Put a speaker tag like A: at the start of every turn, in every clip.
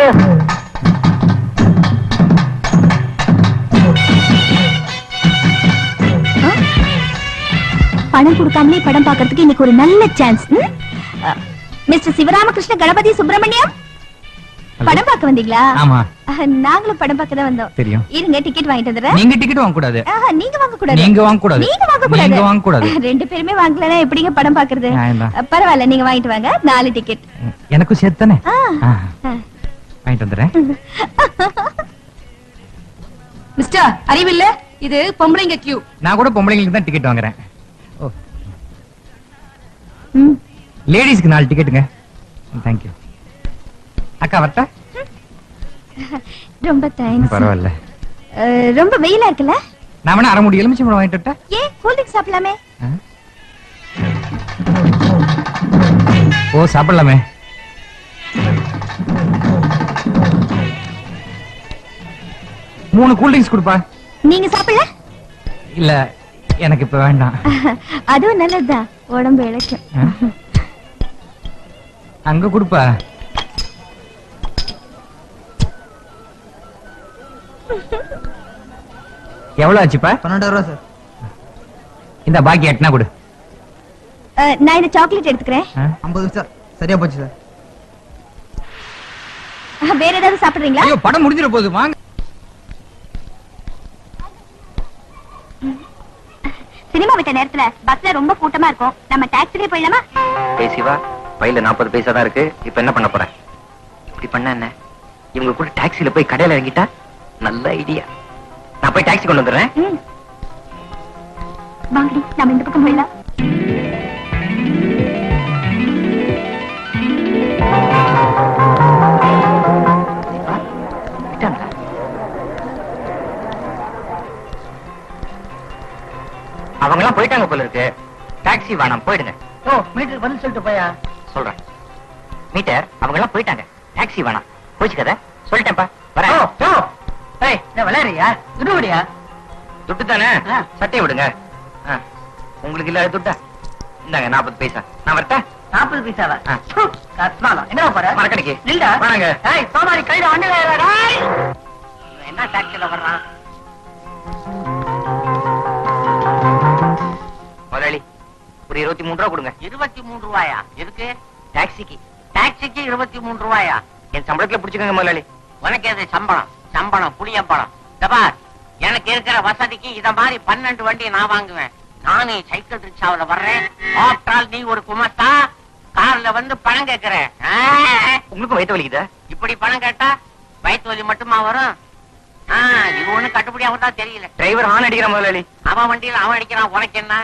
A: பணம் கொடுக்காமலே படம் பார்க்கிறதுக்கு இன்னைக்கு ஒரு நல்ல சான்ஸ் மிஸ்டர் சிவராமகிருஷ்ண கணபதி சுப்பிரமணியம் படம் பார்க்க வந்தீங்களா
B: ஆமா
A: அஹ், நாங்களும் படம் பார்க்க தான் வந்தோம்
B: தெரியும்
A: இருங்க டிக்கெட் வாங்கிட்டு வந்துடுறேன்
B: நீங்க டிக்கெட் வாங்க கூடாது
A: ஆஹா, நீங்க வாங்க கூடாது
B: நீங்க வாங்க கூடாது
A: நீங்க வாங்க கூடாது
B: நீங்க வாங்க கூடாது
A: ரெண்டு பேருமே வாங்கலனா எப்படிங்க படம் பாக்குறது
B: நியாயம்தான்.
A: அஹ், பரவாயில்ல நீங்க வாங்கிட்டு வாங்க நாலு டிக்கெட்
B: எனக்கும் சேர்த்து தானே
A: ஆ.
B: ஆ,
A: ஆ.
B: வாங்கிட்டு வந்துடுறேன்
C: மிஸ்டர் அறிவில்ல இது பொம்பளைங்க கியூ
B: நான் கூட பொம்பளைங்களுக்கு தான் டிக்கெட் வாங்குறேன் ஓ
A: ம்.
B: லேடிஸ்க்கு நாலு டிக்கெட்டுங்க தேங்க்யூ அக்கா வரட்டா
A: ரொம்ப தேங்க்ஸ்
B: பரவாயில்ல
A: ரொம்ப வெயிலா இருக்குல்ல
B: நான் வேணா அரை முடி எலுமிச்சை பழம் வாங்கிட்டு வரட்டா?
A: ஏன் கூல் ட்ரிங்க் சாப்பிடலாமே
B: ஆ? ஓ சாப்பிடலாமே மூணு கூல் ட்ரிங்க்ஸ் கொடுப்பா
A: நீங்க சாப்பிடல
B: இல்ல எனக்கு இப்ப வேண்டாம்
A: அதுவும் நல்லதுதான் உடம்பு இழைக்கும்
B: ஆ? அங்க கொடுப்பா எவ்வளவு ஆச்சுப்பா
D: பன்னெண்டாயிரம் ரூபா சார்
B: இந்த பாக்கி எட்டுனா கொடு
A: அஹ், நான் இந்த சாக்லேட் எடுத்துக்கிறேன்
B: ஆ?
D: ஐம்பது நிமிஷம் சரியா போச்சு சார்
A: அஹ், வேற ஏதாவது சாப்பிடுறீங்களா
B: ஐயோ படம் முடிஞ்சிட போகுது வாங்க
A: சினிமா விட்ட நேரத்துல பஸ்ல ரொம்ப கூட்டமா இருக்கும் நம்ம டாக்ஸிலே போயிடலாமா
E: ஏய் சிவா பையில நாற்பது பைசா தான் இருக்கு இப்ப என்ன பண்ண போற இப்படி பண்ண என்ன இவங்க கூட டாக்ஸில போய் கடையில இறங்கிட்டா நல்ல ஐடியா நான் போய் டாக்ஸி கொண்டு வந்துடுறேன்
A: ம். வாங்கடி நம்ம இந்த பக்கம் போயிடலாம்
E: விட்டாங்களா? அவங்க எல்லாம் போயிட்டாங்க போல இருக்கு டாக்ஸி வேணாம் போயிடுங்க
D: ஓ மீட்டர் பதில் சொல்லிட்டு போயா
E: சொல்றேன் மீட்டர் அவங்க எல்லாம் போயிட்டாங்க டாக்ஸி வேணாம் போச்சுக்கத சொல்லிட்டேன்ப்பா வரேன்
D: ஏய் என்ன விளையாடுறியா விடுபடியா
E: துட்டு தானே
D: ஆ.
E: சட்டையை விடுங்க ஆ. உங்களுக்கு இல்லாத துட்டா இந்தாங்க நாற்பது பைசா நான் வரட்டா
D: நாற்பது பைசாவா
E: ஆ.
D: கஸ்மாலம் என்ன போற
E: மரக்கடைக்கு
D: நில்டா
E: வாங்க
D: ஏய் சோமாரி கையில வண்டில ஏறாடா என்ன டாக்ஸில வர்றான்
E: முதலாளி ஒரு இருபத்தி மூணு ரூபா கொடுங்க
D: இருபத்தி மூணு ரூபாயா எதுக்கு
E: டாக்ஸிக்கு
D: டாக்ஸிக்கு இருபத்தி மூணு ரூபாயா
E: என் சம்பளத்துல பிடிச்சுக்கோங்க முதலாளி
D: உனக்கு எது சம்பளம் சம்பளம் புளியம்பழம் பார் எனக்கு இருக்கிற வசதிக்கு இத மாதிரி பன்னெண்டு வண்டி நான் வாங்குவேன் நானே சைக்கிள் ரிக்ஷாவில வர்றேன் ஆப்டால் நீ ஒரு குமஸ்தா கார்ல வந்து பணம் கேக்குறேன் ஆ,
E: உங்களுக்கும் வயிற்று வலிக்குதா
D: இப்படி பணம் கேட்டா வயிற்று வலி மட்டுமா வரும் ஆ, இது ஒண்ணு கட்டுப்படி ஆகும் தான் தெரியல
E: டிரைவர் ஆன் அடிக்கிறான் முதலாளி
D: அவன் வண்டியில அவன் அடிக்கிறான் உனக்கு என்ன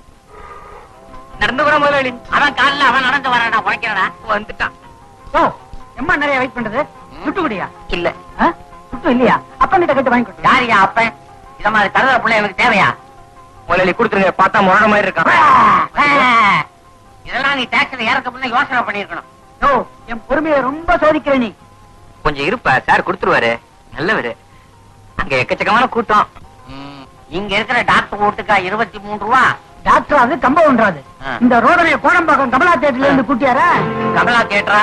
E: நடந்து வரான் முதலாளி
D: அவன் கால்ல அவன் நடந்து வரானா உனக்கிறடா
E: வந்துட்டான்
D: ஓ எம்மா நிறைய வெயிட் பண்றது சுட்டு குடியா
E: இல்ல
D: சுட்டு இல்லையா அப்ப கிட்ட கட்டு வாங்கி கொடு யாரியா அப்ப இத மாதிரி தருதல புள்ள எனக்கு தேவையா
E: முதலாளி கொடுத்துருங்க பார்த்தா முரண மாதிரி இருக்கான்
D: இதெல்லாம் நீ டாக்ஸில ஏறக்க முன்ன யோசனை பண்ணிருக்கணும் ஓ என் பொறுமையை ரொம்ப சோதிக்கிற நீ
E: கொஞ்சம் இருப்பா சார் கொடுத்துருவாரு நல்லவரு அங்க எக்கச்சக்கமான கூட்டம்
D: இங்க இருக்கிற டாக்டர் வீட்டுக்கா இருபத்தி மூணு ரூபா
F: டாக்டர் அது கம்பவுண்டராது
D: ஆ.
F: இந்த ரோடனை கோடம்பாக்கம் கமலா தேட்டர்ல இருந்து கூட்டியாரா
D: கமலா கேட்டா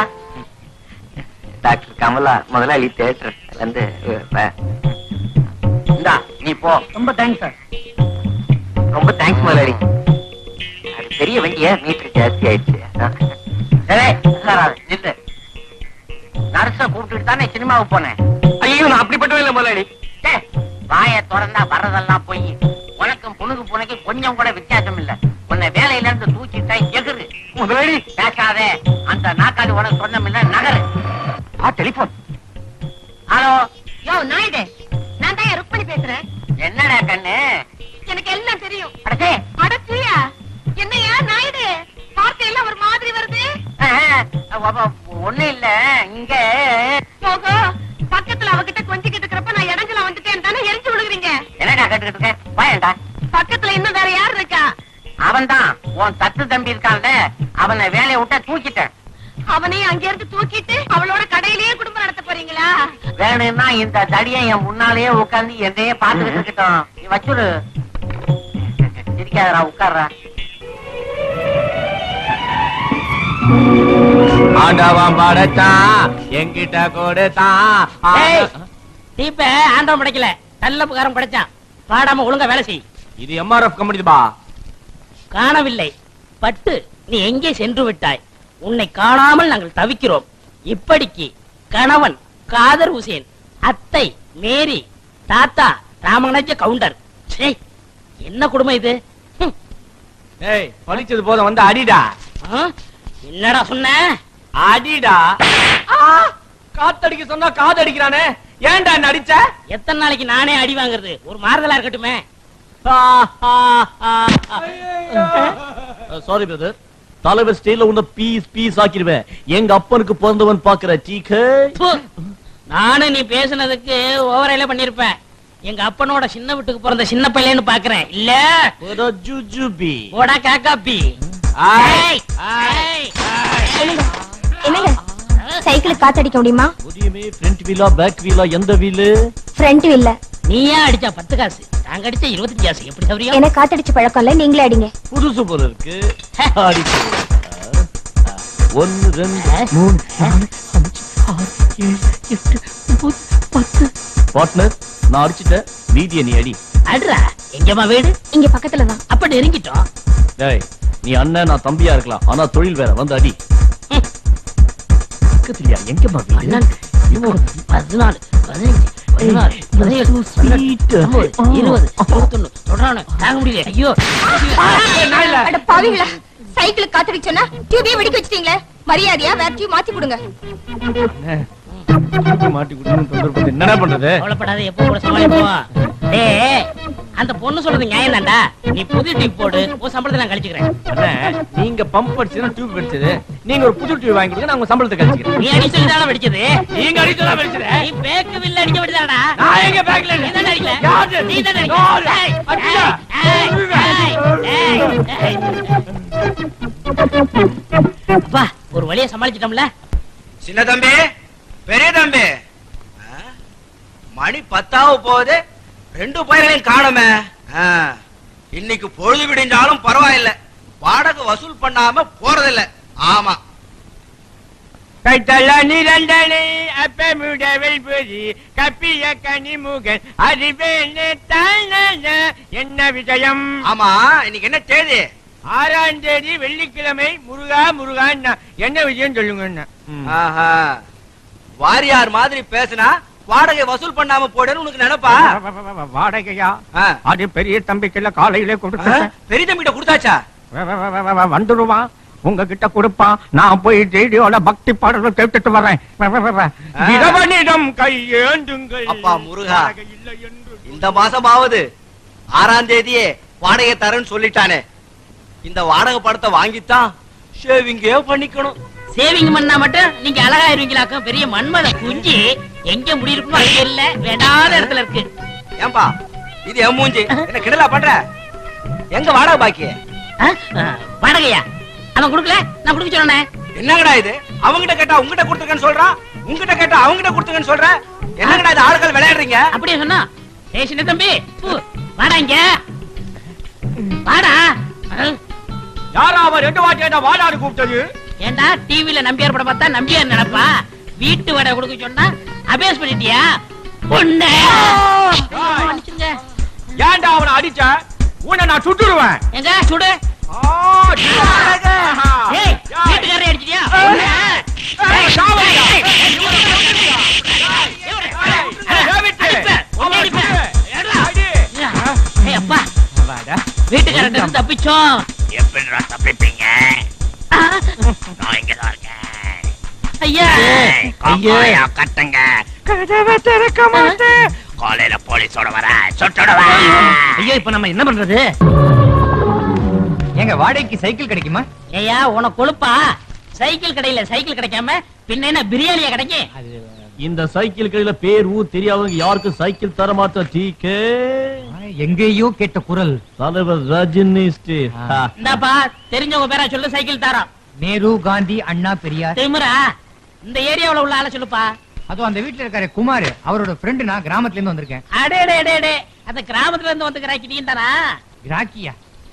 E: டாக்டர் கமலா முதலாளி தேட்டர் வந்து அஹ்,
D: இந்தா நீ போ
F: ரொம்ப தேங்க்ஸ் சார்
E: ரொம்ப தேங்க்ஸ் முதலாளி அது பெரிய வண்டியா மீட்டர் ஜாஸ்தி ஆயிடுச்சு அஹ்.
D: ஏய், உட்காராத, நில்லு நர்ஸ கூப்பிட்டுட்டு தானே சினிமாவுக்கு போனேன்
E: ஐயோ நான் அப்படிப்பட்டவன் இல்ல முதலாளி
D: டேய், வாயை திறந்தா வர்றதெல்லாம் போய் உனக்கும் புனுகு புனைக்கு கொஞ்சம் கூட வித்தியாசம் இல்ல உன்னை வேலையில இருந்து தூக்கிட்டா எகுரு
E: முதலாளி
D: பேசாதே அந்த நாக்காளி உனக்கு சொந்தமில்ல நகரு
E: ஆ டெலிபோன்
D: ஹலோ
C: யோ நாயுடு நான் தான் ருக்மணி பேசுறேன்
D: என்னடா கண்ணு
C: எனக்கு எல்லாம் தெரியும்
D: அடச்சே
C: அடச்சியா என்னையா நாயுடு வார்த்தை எல்லாம் ஒரு மாதிரி வருது
D: ஒண்ணு இல்ல இங்க
C: போகோ பக்கத்துல அவகிட்ட கொஞ்சிக்கிட்டு இருக்கிறப்ப நான் இடங்கள வந்துட்டேன் தானே எரிஞ்சு விழுகுறீங்க
D: என்னடா கேட்டுக்கிட்டு இருக்க வாயண்டா
C: பக்கத்துல இன்னும் வேற யார் இருக்கா
D: அவன் தான் உன் தத்து தம்பி இருக்கான்ல அவனை வேலையை விட்ட தூக்கிட்டேன்
C: அவனையும் அங்க இருந்து தூக்கிட்டு அவளோட கடையிலேயே குடும்பம் நடத்த போறீங்களா
D: வேணும்னா இந்த தடியை என் முன்னாலேயே உட்கார்ந்து என்னையே பாத்துக்கிட்டு இருக்கட்டும் நீ வச்சுரு சிரிக்காதடா உட்கார்றா
G: ஆண்டவன் படைச்சான் என்கிட்ட கொடுத்தான்
H: ஏய், தீப்ப ஆண்டவன் படைக்கல நல்லப்புக்காரன் படைச்சான் பாடாம ஒழுங்கா வேலை செய்
G: இது எம்ஆர்எஃப் கம்பெனி பா
H: காணவில்லை பட்டு நீ எங்கே சென்று விட்டாய் உன்னை காணாமல் நாங்கள் தவிக்கிறோம் இப்படிக்கு கணவன் காதர் ஹுசேன் அத்தை மேரி தாத்தா ராமநாஜ கவுண்டர் ச்சே, என்ன குடும்பம் இது ஹம்,
G: ஏய் பழிச்சது போதும் வந்து அடிடா
H: ஆ? என்னடா சொன்ன
G: அடிடா ஆ, காத்தடிக்க சொன்னா காது அடிக்கிறானே ஏன்டா என்ன அடிச்ச
H: எத்தனை நாளைக்கு நானே அடி வாங்குறது ஒரு மாறுதலா இருக்கட்டுமே
G: சாரி பிரதர் தலைவர் ஸ்டைல உன்ன பீஸ் பீஸ் ஆக்கிடுவேன் எங்க அப்பனுக்கு பிறந்தவன் பாக்குற டீக்கே
H: ப்பு, நானும் நீ பேசுனதுக்கு ஓவரையில பண்ணிருப்ப எங்க அப்பனோட சின்ன வீட்டுக்கு பிறந்த சின்ன பையன்னு பாக்குறேன் இல்ல
G: ஒரு ஜுஜுபி
H: போடா காக்காப்பி
G: ஆய்.
H: ஏய்,
A: என்னங்க என்னங்க சைக்கிளுக்கு காத்தடிக்க முடியுமா
G: புதியமே ஃப்ரண்ட் வீலா பேக் வீலா எந்த வீலு
A: ஃப்ரண்ட் இல்ல
H: நீ ஏன் அடிச்சா பத்து காசு நாங்க அடிச்ச இருபத்தஞ்சு காசு எப்படி சௌரியம்
A: எனக்கு காத்தடிச்ச பழக்கம் இல்ல நீங்களே அடிங்க
G: புதுசு போல இருக்கு அடி. ஆ, ஒன்னு ரெண்டு மூணு நாலு அஞ்சு ஆறு ஏழு எட்டு ஒன்பது பத்து பார்ட்னர் நான் அடிச்சிட்டேன் மீதிய நீ அடி
H: அடுறா எங்கம்மா வீடு
A: இங்க பக்கத்துல தான்
H: அப்ப நெருங்கிட்டோம்
G: டேய் நீ அண்ணன் நான் தம்பியா இருக்கலாம் ஆனா தொழில் வேற வந்து அடி
H: ம்.
G: பக்கத்துலயா எங்கம்மா வீடு
H: அண்ணன் இவன் பதினாலு பதினஞ்சு பதினாறு பதினேழு பதினெட்டு, பத்தொன்பது, இருபது இருபத்தொன்னு சொல்றானு தாங்க முடியல ஐயோ
A: அட பாவிங்களா சைக்கிளுக்கு காத்தடிக்க சொன்னா டியூபே வெடிக்க வச்சிட்டீங்களே மரியாதையா வேற டியூப் மாத்தி கொடுங்க
G: மாட்டி கொடுக்கணும் தொந்தரவு பண்ணி என்னடா பண்றது
H: கவலைப்படாத எப்போ கூட சமாளிப்போம் டேய் அந்த பொண்ணு சொல்றது நியாயம் தான்டா நீ புது டியூப் போடு உன் சம்பளத்தை நான் கழிச்சுக்கிறேன்
G: அண்ணே நீங்க பம்ப் அடிச்சதுன்னா டியூப் வெடிச்சது நீங்க ஒரு புது டியூப் வாங்கி கொடுங்க நான் உங்க சம்பளத்தை கழிச்சுக்கிறேன்
H: நீ அடி சொல்லி தானே வெடிச்சது
G: நீங்க அடிச்சதா வெடிச்சது
H: நீ பேக்கு வில்ல அடிக்க வெடிச்சாடா
G: நான் எங்க பேக்ல
H: நீ தானே அடிக்கல
G: யாரு?
H: நீ தானே
G: யாரு?
H: அடிக்கல
G: அடிக்கல.
H: ஏய், ஏய், ஏய், ஏய், ஏய். அப்பா ஒரு வழியை சமாளிச்சிட்டோம்ல
I: சின்ன தம்பி பெரிய தம்பி ஆ? மணி பத்தாவது போகுது ரெண்டு பயிர்களையும் காணுமே ஆ. இன்னைக்கு பொழுது விடிஞ்சாலும் பரவாயில்ல வாடகை வசூல் பண்ணாம போறதில்ல ஆமா
G: கைத்தல நிரண்டனே அப்ப முடவல் புரி கப்பிய கனிமுகன் அறிவேனே தான என்ன விஷயம்
I: ஆமா இன்னைக்கு என்ன தேதி
G: ஆறாம் தேதி வெள்ளிக்கிழமை முருகா முருகா என்ன விஷயம் சொல்லுங்க
I: ஆஹா வாரியார் மாதிரி பேசினா வாடகை வசூல் பண்ணாம போடுன்னு உனக்கு நினைப்பா
G: வாடகையா
I: ஆ.
G: அது பெரிய தம்பிக்குள்ள காலையில
I: ஆ?
G: கொடுத்தேன்
I: பெரிய தம்பிகிட்ட கொடுத்தாச்சா
G: வந்துடுவான் உங்ககிட்ட கொடுப்பான் நான் போய் ரேடியோல பக்தி பாடல்கள் கேட்டுட்டு வரேன்
I: ஆ.
G: இறைவனிடம் கையேந்துங்கள்
I: அப்பா முருகா.
G: வாடகை இல்லை என்று
I: இந்த மாசமாவது ஆறாம் தேதியே வாடகை தரேன்னு சொல்லிட்டானே இந்த வாடகை படத்தை வாங்கித்தான் ஷேவிங்கே பண்ணிக்கணும்
H: சேவிங் பண்ணா மட்டும் நீங்க அழகாயிருவீங்களாக்கும் பெரிய மண்மலை குஞ்சு எங்க முடியிருக்குமோ அங்க இல்ல வேண்டாத இடத்துல இருக்கு
I: ஏன்பா இது என் மூஞ்சி என்ன கிடலா பண்ற எங்க வாடகை பாக்கி
H: ஆ? ஆ, வாடகையா அவன் கொடுக்கல நான் கொடுக்க சொன்னேன்
I: என்னங்கடா இது அவங்கிட்ட கேட்டா உங்ககிட்ட கொடுத்துருக்கேன்னு சொல்றான் உங்ககிட்ட கேட்டா அவங்கிட்ட கொடுத்துருக்கேன்னு சொல்ற என்னங்கடா இது ஆளுகள் விளையாடுறீங்க
H: அப்படியே சொன்னா ஏய் சின்ன தம்பி பூ, வாடா இங்க வாடா ஆ,
G: யாரா அவன் ரெண்டு வாட்டி என்ன வாடாடு கூப்பிட்டது
H: ஏண்டா டிவில நம்பியார் படம் பார்த்தா நம்பியார் நினைப்பா வீட்டு வாடகை கொடுக்க சொன்னா அபேஸ் பண்ணிட்டியா பொண்ணு மன்னிச்சுங்க.
G: ஏன்டா அவனை அடிச்ச உன்னை நான் சுட்டுடுவேன்
H: எங்க சுடு
G: ஆ,
H: ஏய் வீட்டுக்காரரை அடிச்சிட்டியா பொண்ணு. ஏய்,
G: சாவடியா.
H: ஏய், ஏய், அடிப்பேன், உன்னை அடிப்பேன். ஏடா. ஏய், அப்பா வீட்டுக்காரர்ட்ட இருந்து தப்பிச்சோம்
D: எப்படிடா தப்பிப்பீங்க
H: ஆ,
D: நான் இங்கதான் இருக்கேன்
H: ஐயா
D: ஏய், காக்காயா கட்டுங்க கதவை திறக்க மாட்டேன் காலையில போலீஸோட வர சுட்டுடுவேன்
H: ஐயோ இப்ப நம்ம என்ன பண்றது
B: எங்க வாடகைக்கு சைக்கிள் கிடைக்குமா
H: ஏயா உனக்கு கொழுப்பா சைக்கிள் கடையில சைக்கிள் கிடைக்காம பின்ன என்ன பிரியாணியா கிடைக்கும்
G: இந்த சைக்கிள் கடையில பேர் ஊர் தெரியாதவங்க யாருக்கும் சைக்கிள் தர மாட்டோம் டீக்கே
B: எங்கேயோ கேட்ட குரல்
G: தலைவர் ரஜினி ஸ்டீல்
B: ஆ.
H: இந்தாப்பா தெரிஞ்சவங்க பேரா சொல்லு சைக்கிள் தரோம்
B: நேரு காந்தி அண்ணா பெரியார்
H: திமிரா இந்த ஏரியாவுல உள்ள ஆளை சொல்லுப்பா
B: அதுவும் அந்த வீட்டுல இருக்காரு குமார் அவரோட ஃப்ரெண்டு நான் கிராமத்துல இருந்து வந்திருக்கேன்
H: அடே அடே அடே அடே அந்த கிராமத்துல இருந்து வந்து கிராக்கி நீ தானா
B: கிராக்கியா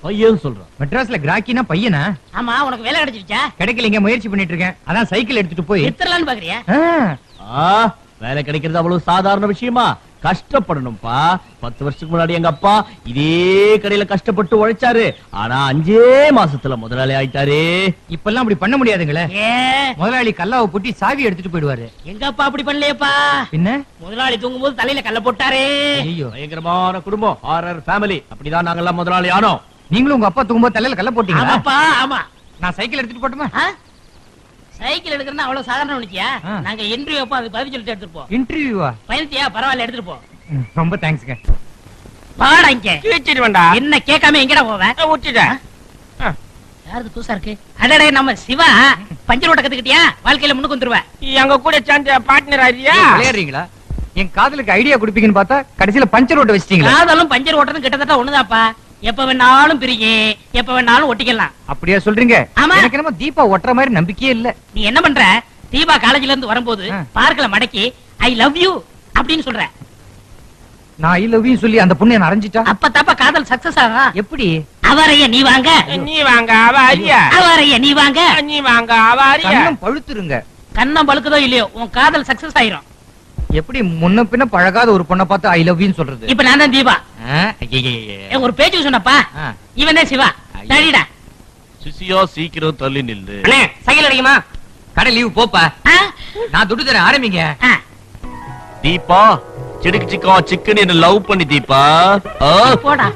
G: பையன் சொல்றான்
B: மெட்ராஸ்ல கிராக்கினா பையனா
H: ஆமா உனக்கு வேலை கிடைச்சிருச்சா
B: கிடைக்கலங்க முயற்சி பண்ணிட்டு இருக்கேன் அதான் சைக்கிள் எடுத்துட்டு போய்
H: எடுத்துடலான்னு பாக்குறியா
B: ஆ,
G: ஆ, வேலை கிடைக்கிறது அவ்வளவு சாதாரண விஷயமா கஷ்டப்படணும்ப்பா பத்து வருஷத்துக்கு முன்னாடி எங்க அப்பா இதே கடையில கஷ்டப்பட்டு உழைச்சாரு ஆனா அஞ்சே மாசத்துல முதலாளி ஆயிட்டாரே
B: இப்பெல்லாம் அப்படி பண்ண முடியாதுங்களே
H: ஏ
B: முதலாளி கல்லாவை பொட்டி சாவி எடுத்துட்டு போயிடுவாரு
H: எங்க அப்பா அப்படி பண்ணலையேப்பா
B: பின்ன
H: முதலாளி தூங்கும்போது தலையில கல்ல போட்டாரே
B: ஐயோ
G: பயங்கரமான குடும்பம் ஆர்ஆர் ஃபேமிலி அப்படிதான் நாங்கெல்லாம் முதலாளி ஆனோம்
B: நீங்களும் உங்க அப்பா தூங்கும்போது தலையில கல்ல போட்டீங்களா
H: ஆமாப்பா ஆமா
B: நான் சைக்கிள் எடுத்துட்டு போட்டுமா
H: ஆ? சைக்கிள் எடுக்கிறதுனா அவ்வளவு சாதாரண நினைச்சியா
B: ஆ.
H: நாங்க இன்டர்வியூ அப்பா அது பதிவு சொல்லிட்டு எடுத்துட்டு போ
B: இன்டர்வியூவா
H: பயணத்தியா பரவாயில்ல எடுத்துட்டு போ
B: ரொம்ப தேங்க்ஸ்ங்க
H: வாடா இங்க
I: கீச்சிட்டு வேண்டா
H: என்ன கேட்காம எங்கடா போவ
I: விட்டுட்டேன்
H: யாருது புதுசா இருக்கு அடடே நம்ம சிவா பஞ்சர் ஓட்ட கத்துக்கிட்டியா வாழ்க்கையில முன்னுக்கு வந்துருவ
I: எங்க கூட சேர்ந்த பார்ட்னர் ஆரியா
B: ஏன் விளையாடுறீங்களா என் காதலுக்கு ஐடியா கொடுப்பீங்கன்னு பார்த்தா கடைசியில பஞ்சர் ஓட்ட வச்சிட்டீங்களா
H: காதலும் பஞ்சர் ஓட்டதும் கிட்டத்தட்ட ஒண்ணுதாப்பா எப்ப வேணாலும் பிரியும் எப்ப வேணாலும் ஒட்டிக்கலாம்
B: அப்படியா சொல்றீங்க
H: ஆமா.
B: எனக்கு என்னமோ தீபா ஒட்டுற மாதிரி நம்பிக்கையே இல்ல
H: நீ என்ன பண்ற தீபா காலேஜ்ல இருந்து வரும்போது
B: ஆ.
H: பார்க்கல மடக்கி ஐ லவ் யூ அப்படின்னு சொல்ற
B: நான் ஐ லவ் யூ சொல்லி அந்த பொண்ணு என்ன அரைஞ்சிட்டா
H: அப்ப தப்பா காதல் சக்சஸ் ஆகும்
B: எப்படி
H: அவரைய நீ வாங்க
I: நீ வாங்க அவ அரியா
H: அவரைய நீ வாங்க
I: நீ வாங்க அவ அரியா
B: கண்ணம் பழுத்துருங்க
H: கண்ணம் பழுக்குதோ இல்லையோ உன் காதல் சக்சஸ் ஆயிரும்
B: எப்படி முன்ன பின்ன பழகாத ஒரு பொண்ணை பார்த்து ஐ லவ் யூன்னு சொல்றது
H: இப்ப நான் தான் தீபா
B: ஆ, ஐயையையே.
H: ஏன் ஒரு பேச்சுக்கு சொன்னப்பா
B: ஆ.
H: இவன் தான் சிவா தடிடா
G: சிசியா சீக்கிரம் தள்ளி நில்லு
B: அண்ணே சைக்கிள் அடிக்குமா கடை லீவ் போப்பா
H: ஆ?
B: நான் துட்டு தரேன் ஆரம்பிங்க
H: ஆ.
G: தீபா சிடுக்கு சிக்கா சிக்கன் என்ன லவ் பண்ணி தீபா ஆ,
H: போடா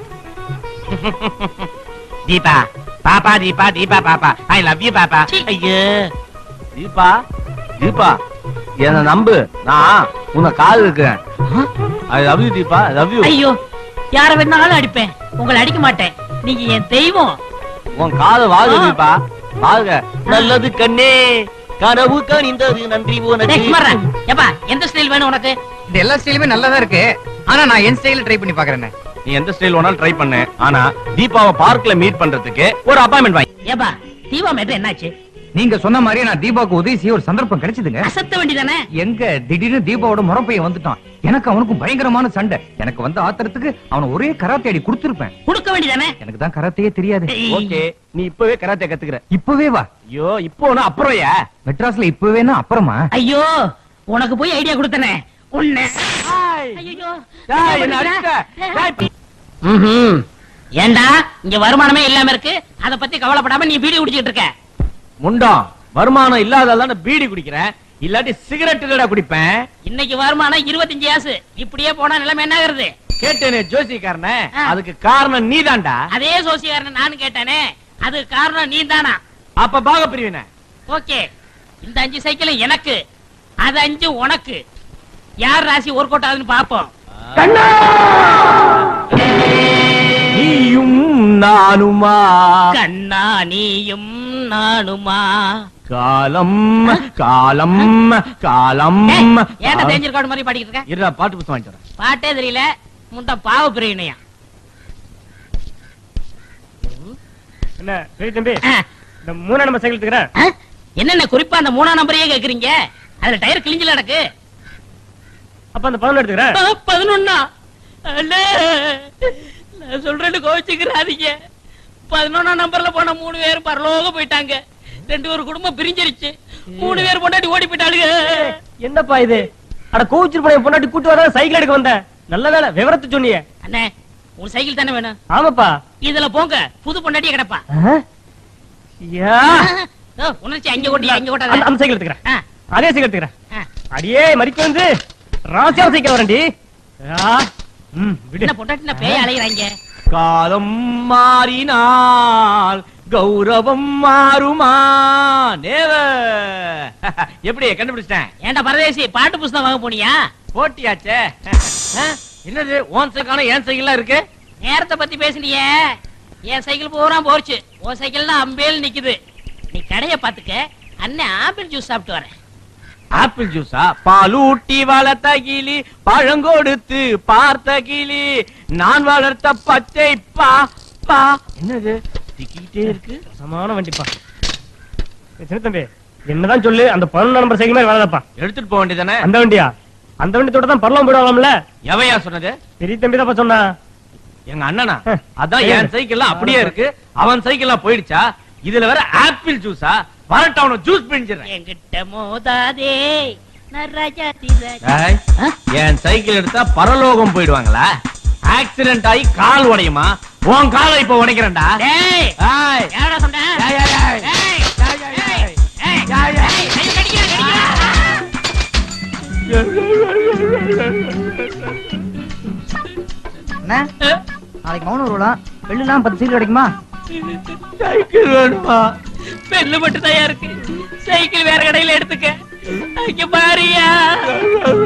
I: தீபா பாப்பா தீபா தீபா பாப்பா ஐ லவ் யூ பாப்பா
H: சீ.
I: ஐயோ
G: தீபா தீபா என்ன நம்பு நான் உன்னை காது இருக்கிறேன் I love you Deepa love you
H: ஐயோ யார வேணாலும் அடிப்பேன் உங்களை அடிக்க மாட்டேன் நீங்க என் தெய்வம்
G: உன் காது வாகு
H: ஆ.
G: தீபா வாங்க நல்லது கண்ணே கனவு கனிந்தது நன்றி
H: டேய்,
G: உனக்கு
H: சும்மாடா. ஏப்பா எந்த ஸ்டைல் வேணும் உனக்கு
B: இந்த எல்லா ஸ்டைலுமே நல்லா தான் இருக்கு ஆனா நான் என் ஸ்டைல ட்ரை பண்ணி பாக்குறேன்
G: நீ எந்த ஸ்டைல் வேணாலும் ட்ரை பண்ணு ஆனா தீபாவை பார்க்ல மீட் பண்றதுக்கு ஒரு அப்பாயின்மெண்ட் வாங்கி
H: ஏப்பா தீபா மேட்டர் என்னாச்சு
B: நீங்க சொன்ன மாதிரியே நான் தீபாவுக்கு உதவி செய்ய ஒரு சந்தர்ப்பம் கிடைச்சதுங்க
H: அசத்த வேண்டியதானே
B: எங்க திடீர்னு தீபாவோட முறப்பைய வந்துட்டான் எனக்கு அவனுக்கும் பயங்கரமான சண்டை எனக்கு வந்து ஆத்திரத்துக்கு அவன ஒரே கராத்தே அடி கொடுத்திருப்பேன்
H: கொடுக்க வேண்டியதானே
B: எனக்கு தான் கராத்தையே தெரியாது
G: ஓகே நீ இப்பவே கராத்தே கத்துக்கிற
B: இப்பவே வா
G: ஐயோ இப்போ ஒண்ணு அப்புறம் ஏன்
B: மெட்ராஸ்ல இப்பவேனா அப்புறமா
H: ஐயோ உனக்கு போய் ஐடியா கொடுத்தனே உன்னை ஐயோ
G: டேய், என்ன அடிச்ச? டேய்,
H: ம்ஹும். ஏண்டா இங்க வருமானமே இல்லாம இருக்கு அத பத்தி கவலைப்படாம நீ பீடி குடிச்சிட்டு இருக்க
G: முண்டம் வருமானம் இல்லாதால பீடி குடிக்கிறேன் இல்லாட்டி சிகரெட் இல்லடா குடிப்பேன்
H: இன்னைக்கு வருமானம் இருபத்தஞ்சு ஆசு இப்படியே போனா நிலைமை என்ன ஆகுறது
G: கேட்டேனே ஜோசிக்காரனே
H: ஆ.
G: அதுக்கு காரணம் நீதான்டா
H: அதே சோசியக்காரன் நானும் கேட்டானே அது காரணம் நீ தானா
G: அப்ப பாக பிரிவின
H: ஓகே இந்த அஞ்சு சைக்கிளும் எனக்கு அது அஞ்சு உனக்கு யார் ராசி ஒர்க் அவுட் ஆகுதுன்னு பாப்போம்
G: நீயும் நானுமா
H: கண்ணா நீயும் நானுமா
G: காலம் காலம் காலம்
H: ஏய், ஏன்டா தெரிஞ்சிருக்காடு மாதிரி பாடிக்கிட்டு இருக்க
G: இருடா பாட்டு புத்தகம் வாங்கிட்டு வரேன்
H: பாட்டே தெரியல முண்ட பாவ பிரிவினையா
F: என்ன சரி தம்பி
H: ஆ,
F: இந்த மூணா நம்பர் சைக்கிள் எடுத்துக்கிறேன்
H: ஆ? என்னென்ன குறிப்பா அந்த மூணாம் நம்பரையே கேக்குறீங்க அதுல டயர் கிழிஞ்சல எனக்கு
F: அப்ப அந்த பதினொன்று எடுத்துக்கிறேன்
H: பதினொன்னா அண்ணே, நான் சொல்றேன்னு கோவிச்சுக்கிறாதீங்க பதினொன்னாம் நம்பர்ல போன மூணு பேர் பரலோக போயிட்டாங்க ரெண்டு ஒரு குடும்பம் பிரிஞ்சிருச்சு மூணு பேர் பொண்டாட்டி ஓடி போயிட்டாளுங்க
F: என்னப்பா இது அட கோவிச்சிட்டு போன பொண்டாட்டி கூட்டு வர சைக்கிள் எடுக்க வந்தேன் நல்ல வேலை விவரத்தை சொன்னியே
H: அண்ணே உன் சைக்கிள் தானே வேணும்
F: ஆமாப்பா
H: இதுல போங்க புது பொண்டாட்டியே கிடப்பா
F: யா
H: ஓ, உணர்ச்சி அங்க ஓட்டி அங்க
F: அந்த
H: ஓட்டாத
F: அந்த சைக்கிள் எடுத்துக்கிறேன்
H: ஆ,
F: அதே சைக்கிள் எடுத்துக்கிறேன்
H: ஆ.
F: அடியே மறிக்க வந்து ராசியா சைக்கிள் வரண்டி ஆ, ம், விடு
H: என்ன பொண்டாட்டி பேய அலைகிறாங்க
G: காலம் மாறினால் கௌரவம் மாறுமா நேவ எப்படி கண்டுபிடிச்சிட்டேன்
H: ஏன்டா பரதேசி பாட்டு புஸ்தகம் வாங்க போனியா
G: போட்டியாச்சே ஆ, என்னது ஓன் சைக்கிளான ஏன் சைக்கிள்லாம் இருக்கு
H: நேரத்தை பத்தி பேசுனியே என் சைக்கிள் பூரா போச்சு உன் சைக்கிள் தான் அம்பேல் நிக்குது நீ கடைய பாத்துக்க அண்ணன் ஆப்பிள் ஜூஸ் சாப்பிட்டு வரேன்
G: ஆப்பிள் ஜூஸா பாலூட்டி வளர்த்த கிளி பழங்கொடுத்து பார்த்த கிளி நான் வளர்த்த பச்சை பா பா என்னது திக்கிட்டே இருக்கு
F: சமான வண்டிப்பா ஏய், சின்ன தம்பி என்னதான் சொல்லு அந்த பதினொன்று நம்பர் சைக்கிள் மாதிரி வராதப்பா
G: எடுத்துட்டு போக வேண்டியதானே
F: அந்த வண்டியா அந்த வண்டி தொட தான் பரலாம் போயிடுவாங்கல்ல
G: எவையா சொன்னது
F: பெரிய தம்பி தான் சொன்னா
G: எங்க அண்ணனா அதான் என் சைக்கிள்லாம் அப்படியே இருக்கு அவன் சைக்கிள்லாம் போயிடுச்சா இதுல வேற ஆப்பிள் ஜூஸா வரட்டும் அவன ஜூஸ் பிடிச்சிடுறேன்
H: என்கிட்ட மோதாதே நராஜா திராஜா
G: ஏய், என் சைக்கிள் எடுத்தா பரலோகம் போயிடுவாங்களா ஆக்சிடென்ட் ஆகி கால் உடையுமா உன் காலை இப்ப உடைக்கிறேன்டா
H: டேய்
G: ஏய்,
H: யாரடா சொன்ன
G: ஏய், ஏய், ஏய்.
H: ஏய்,
G: ஏய், ஏய், ஏய்.
H: ஏய்,
G: ஏய், ஏய்.
H: ஏய், கையை கடிக்கிறா, கடிக்கிறா.
J: அண்ணா நாளைக்கு மௌனம் விடலாம் வெள்ளலாம் பத்து சீட்டு கிடைக்குமா
G: சைக்கிள் வேணுமா
H: பெல்லு மட்டும் தயா இருக்கு சைக்கிள் வேற கடையில எடுத்துக்க அங்க பாரியா